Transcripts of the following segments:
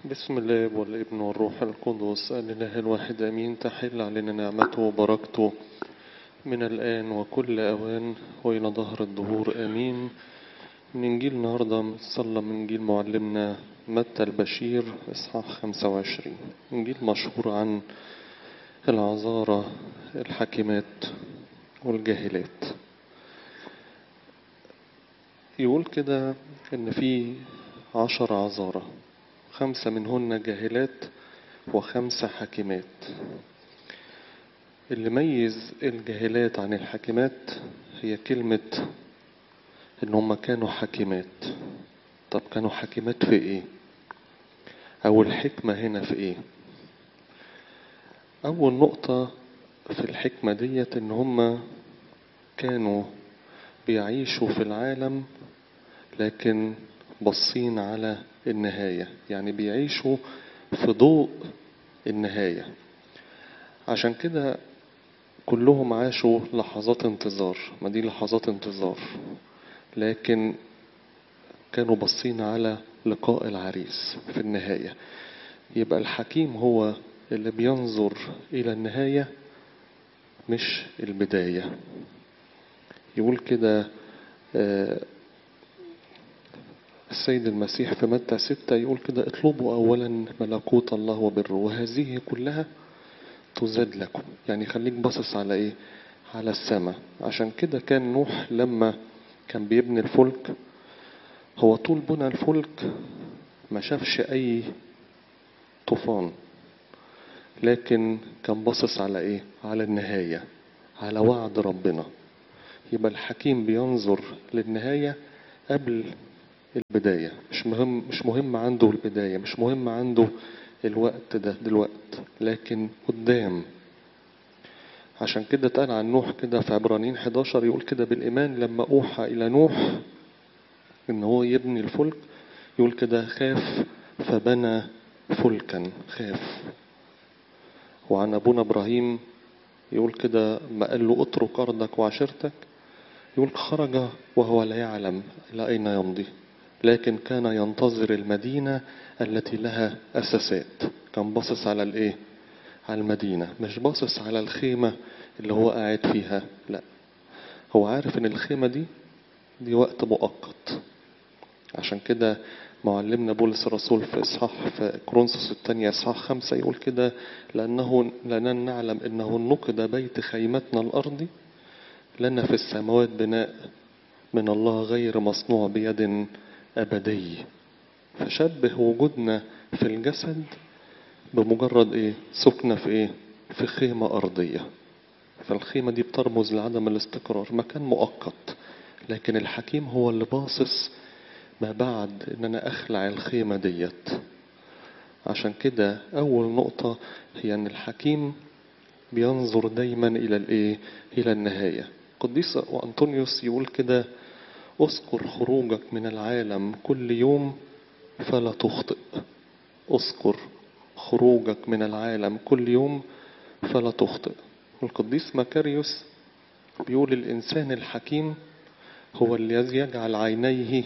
بسم الله والابن والروح القدس الإله الواحد أمين تحل علينا نعمته وبركته من الآن وكل أوان وإلى ظهر الدهور آمين من إنجيل النهاردة صلى من إنجيل معلمنا متى البشير إصحاح 25 إنجيل مشهور عن العذارى الحاكمات والجاهلات يقول كده إن في عشر عذارى خمسة منهن جاهلات وخمسة حاكمات اللي ميز الجاهلات عن الحاكمات هي كلمة ان هم كانوا حاكمات طب كانوا حاكمات في ايه او الحكمة هنا في ايه اول نقطة في الحكمة ديت ان هم كانوا بيعيشوا في العالم لكن باصين على النهاية يعني بيعيشوا في ضوء النهاية عشان كده كلهم عاشوا لحظات انتظار ما دي لحظات انتظار لكن كانوا باصين على لقاء العريس في النهاية يبقى الحكيم هو اللي بينظر إلى النهاية مش البداية يقول كده آه السيد المسيح في متى ستة يقول كده اطلبوا أولا ملكوت الله وبره وهذه كلها تزاد لكم يعني خليك باصص على ايه على السماء عشان كده كان نوح لما كان بيبني الفلك هو طول بنى الفلك ما شافش اي طوفان لكن كان باصص على ايه على النهاية على وعد ربنا يبقى الحكيم بينظر للنهاية قبل البداية مش مهم مش مهم عنده البداية مش مهم عنده الوقت ده دلوقت لكن قدام عشان كده اتقال عن نوح كده في عبرانيين 11 يقول كده بالإيمان لما أوحى إلى نوح إن هو يبني الفلك يقول كده خاف فبنى فلكا خاف وعن أبونا إبراهيم يقول كده ما قال له اترك أرضك وعشيرتك يقول خرج وهو لا يعلم إلى أين يمضي لكن كان ينتظر المدينة التي لها أساسات كان باصص على الإيه؟ على المدينة مش باصص على الخيمة اللي هو قاعد فيها لا هو عارف إن الخيمة دي دي وقت مؤقت عشان كده معلمنا بولس الرسول في إصحاح في كورنثوس الثانية إصحاح خمسة يقول كده لأنه لأننا نعلم أنه نقد بيت خيمتنا الأرضي لنا في السماوات بناء من الله غير مصنوع بيد أبدي فشبه وجودنا في الجسد بمجرد إيه سكنة في إيه في خيمة أرضية فالخيمة دي بترمز لعدم الاستقرار مكان مؤقت لكن الحكيم هو اللي باصص ما بعد ان انا اخلع الخيمة ديت عشان كده اول نقطة هي ان الحكيم بينظر دايما الى الايه الى النهاية قديس وانطونيوس يقول كده اذكر خروجك من العالم كل يوم فلا تخطئ اذكر خروجك من العالم كل يوم فلا تخطئ القديس مكاريوس بيقول الإنسان الحكيم هو الذي يجعل عينيه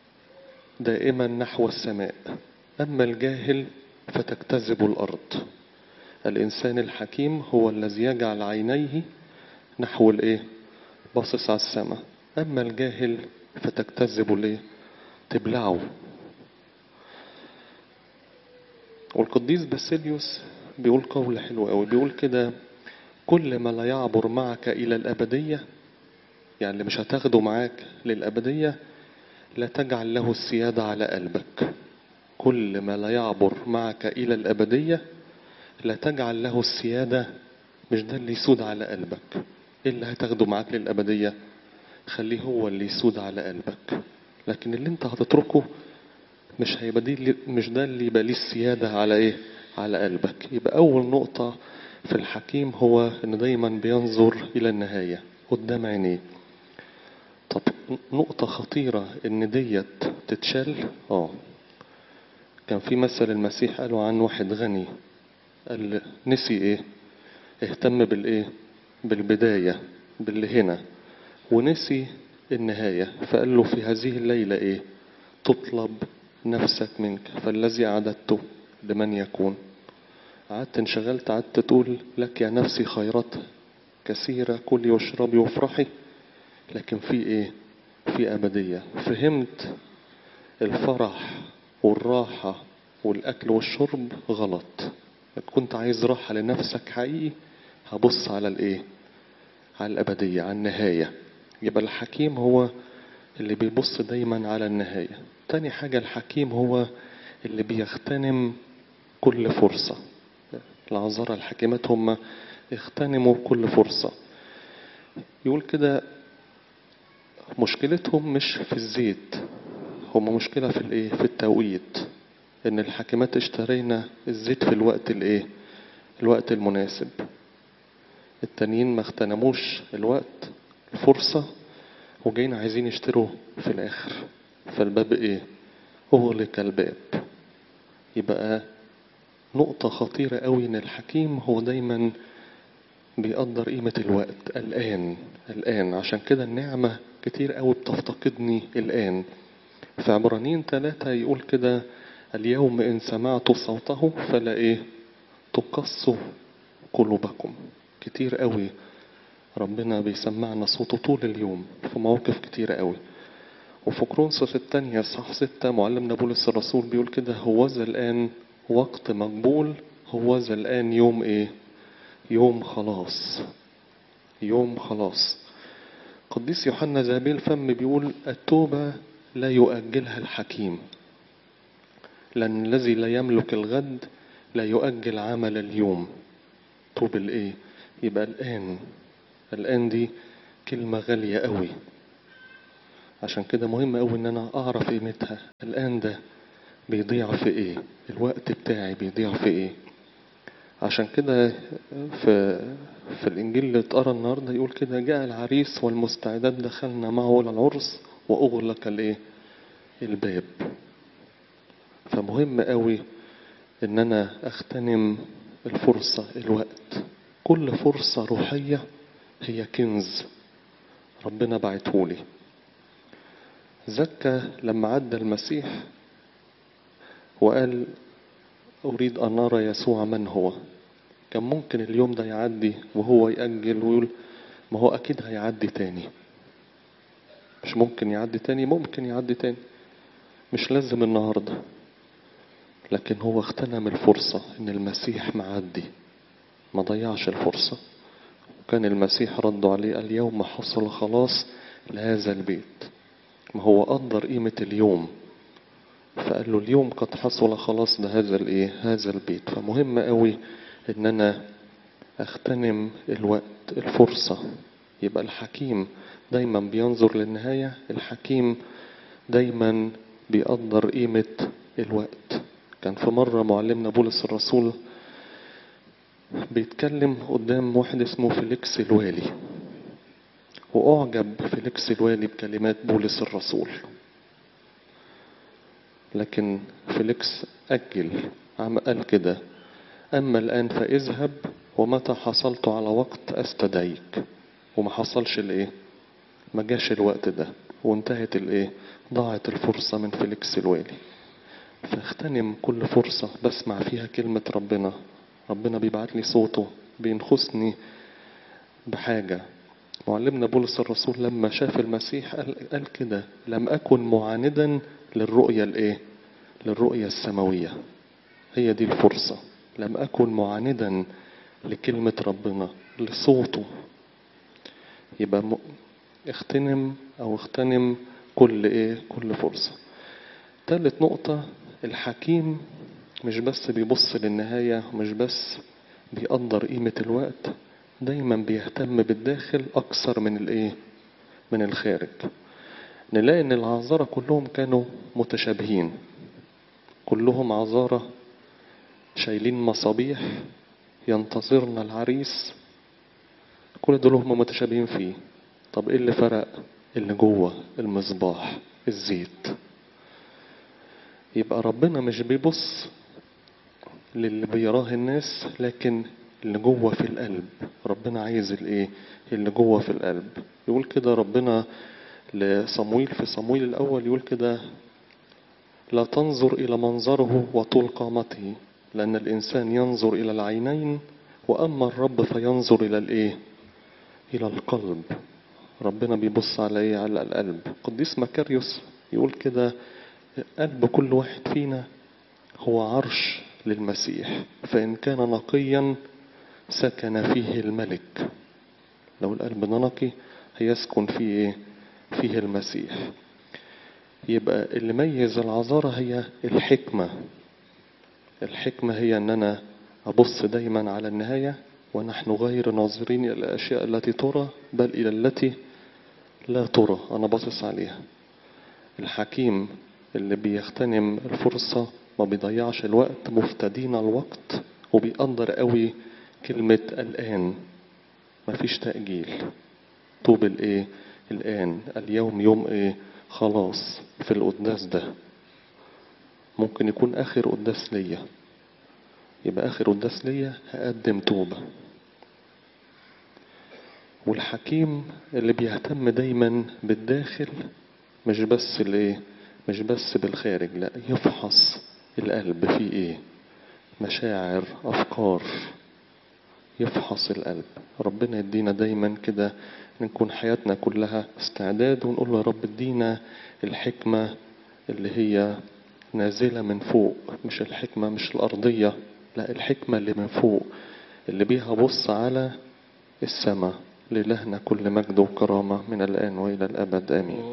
دائما نحو السماء أما الجاهل فتجتذب الأرض الإنسان الحكيم هو الذي يجعل عينيه نحو الإيه باصص على السماء أما الجاهل فتجتذب الإيه تبلعه والقديس باسيليوس بيقول قول حلو قوي بيقول كده كل ما لا يعبر معك إلى الأبدية يعني اللي مش هتاخده معاك للأبدية لا تجعل له السيادة على قلبك كل ما لا يعبر معك إلى الأبدية لا تجعل له السيادة مش ده اللي يسود على قلبك إيه اللي هتاخده معاك للأبدية خليه هو اللي يسود على قلبك لكن اللي انت هتتركه مش هيبقى دي مش ده اللي يبقى ليه السيادة على ايه على قلبك يبقى أول نقطة في الحكيم هو إن دايما بينظر إلى النهاية قدام عينيه طب نقطة خطيرة إن ديت تتشال اه كان في مثل المسيح قالوا عن واحد غني قال نسي ايه اهتم بالايه بالبداية باللي هنا ونسي النهاية فقال له في هذه الليلة ايه تطلب نفسك منك فالذي أعددته لمن يكون قعدت انشغلت قعدت تقول لك يا نفسي خيرات كثيرة كلي واشربي وافرحي لكن في ايه في أبدية فهمت الفرح والراحة والأكل والشرب غلط كنت عايز راحة لنفسك حقيقي هبص على الايه على الأبدية على النهاية يبقى الحكيم هو اللي بيبص دايما على النهاية تاني حاجة الحكيم هو اللي بيغتنم كل فرصة العذارى الحكيمات هم اغتنموا كل فرصة يقول كده مشكلتهم مش في الزيت هم مشكلة في الايه في التوقيت ان الحاكمات اشترينا الزيت في الوقت الايه الوقت المناسب التانيين ما اغتنموش الوقت الفرصة وجايين عايزين يشتروا في الاخر فالباب ايه اغلق الباب يبقى نقطة خطيرة قوي ان الحكيم هو دايما بيقدر قيمة الوقت الآن الآن عشان كده النعمة كتير قوي بتفتقدني الآن في عبرانيين ثلاثة يقول كده اليوم إن سمعت صوته فلا إيه تقصوا قلوبكم كتير قوي ربنا بيسمعنا صوته طول اليوم في مواقف كتير قوي وفي كرونسوس الثانية صح ستة معلمنا بولس الرسول بيقول كده هوذا الآن وقت مقبول هوذا الآن يوم إيه يوم خلاص يوم خلاص قديس يوحنا ذهبي الفم بيقول التوبة لا يؤجلها الحكيم لأن الذي لا يملك الغد لا يؤجل عمل اليوم توب الايه يبقى الآن الآن دي كلمة غالية قوي عشان كده مهم قوي ان انا اعرف قيمتها الآن ده بيضيع في ايه الوقت بتاعي بيضيع في ايه عشان كده في في الانجيل اللي اتقرا النهارده يقول كده جاء العريس والمستعدات دخلنا معه الى العرس واغلق الايه الباب فمهم قوي ان انا اغتنم الفرصه الوقت كل فرصه روحيه هي كنز ربنا بعتهولي زكى لما عدى المسيح وقال أريد أن أرى يسوع من هو كان ممكن اليوم ده يعدي وهو يأجل ويقول ما هو أكيد هيعدي تاني مش ممكن يعدي تاني ممكن يعدي تاني مش لازم النهاردة لكن هو اغتنم الفرصة إن المسيح معدي ما ضيعش الفرصة وكان المسيح رد عليه اليوم حصل خلاص لهذا البيت ما هو قدر قيمة اليوم فقال له اليوم قد حصل خلاص لهذا الايه هذا البيت فمهم قوي ان انا اغتنم الوقت الفرصة يبقى الحكيم دايما بينظر للنهاية الحكيم دايما بيقدر قيمة الوقت كان في مرة معلمنا بولس الرسول بيتكلم قدام واحد اسمه فيليكس الوالي وأعجب فيليكس الوالي بكلمات بولس الرسول لكن فيليكس أجل عم قال كده أما الآن فاذهب ومتى حصلت على وقت أستدعيك وما حصلش الإيه ما جاش الوقت ده وانتهت الإيه ضاعت الفرصة من فيليكس الوالي فاغتنم كل فرصة بسمع فيها كلمة ربنا ربنا بيبعت لي صوته بينخسني بحاجة معلمنا بولس الرسول لما شاف المسيح قال, قال كده لم أكن معاندا للرؤية الايه للرؤية السماوية هي دي الفرصة لم أكن معاندا لكلمة ربنا لصوته يبقى م... اغتنم أو اغتنم كل ايه كل فرصة تالت نقطة الحكيم مش بس بيبص للنهاية مش بس بيقدر قيمة الوقت دايما بيهتم بالداخل أكثر من الايه من الخارج نلاقي ان العذارى كلهم كانوا متشابهين كلهم عذارى شايلين مصابيح ينتظرنا العريس كل دول هم متشابهين فيه طب ايه اللي فرق اللي جوه المصباح الزيت يبقى ربنا مش بيبص للي بيراه الناس لكن اللي جوه في القلب ربنا عايز الايه اللي جوه في القلب يقول كده ربنا لصمويل في صمويل الأول يقول كده لا تنظر إلى منظره وطول قامته لأن الإنسان ينظر إلى العينين وأما الرب فينظر إلى الإيه إلى القلب ربنا بيبص على إيه على القلب قديس مكاريوس يقول كده قلب كل واحد فينا هو عرش للمسيح فإن كان نقيا سكن فيه الملك لو القلب ده نقي هيسكن فيه إيه؟ فيه المسيح يبقى اللي ميز العذارة هي الحكمة الحكمة هي أن أنا أبص دايما على النهاية ونحن غير ناظرين إلى الأشياء التي ترى بل إلى التي لا ترى أنا باصص عليها الحكيم اللي بيغتنم الفرصة ما بيضيعش الوقت مفتدين الوقت وبيقدر قوي كلمة الآن مفيش تأجيل طوب الإيه الآن اليوم يوم إيه خلاص في القداس ده ممكن يكون آخر قداس ليا يبقى آخر قداس ليا هقدم توبة والحكيم اللي بيهتم دايما بالداخل مش بس الايه مش بس بالخارج لا يفحص القلب فيه ايه مشاعر افكار يفحص القلب ربنا يدينا دايما كده نكون حياتنا كلها استعداد ونقول له يا رب ادينا الحكمة اللي هي نازلة من فوق مش الحكمة مش الأرضية لا الحكمة اللي من فوق اللي بيها بص على السماء لإلهنا كل مجد وكرامة من الآن وإلى الأبد آمين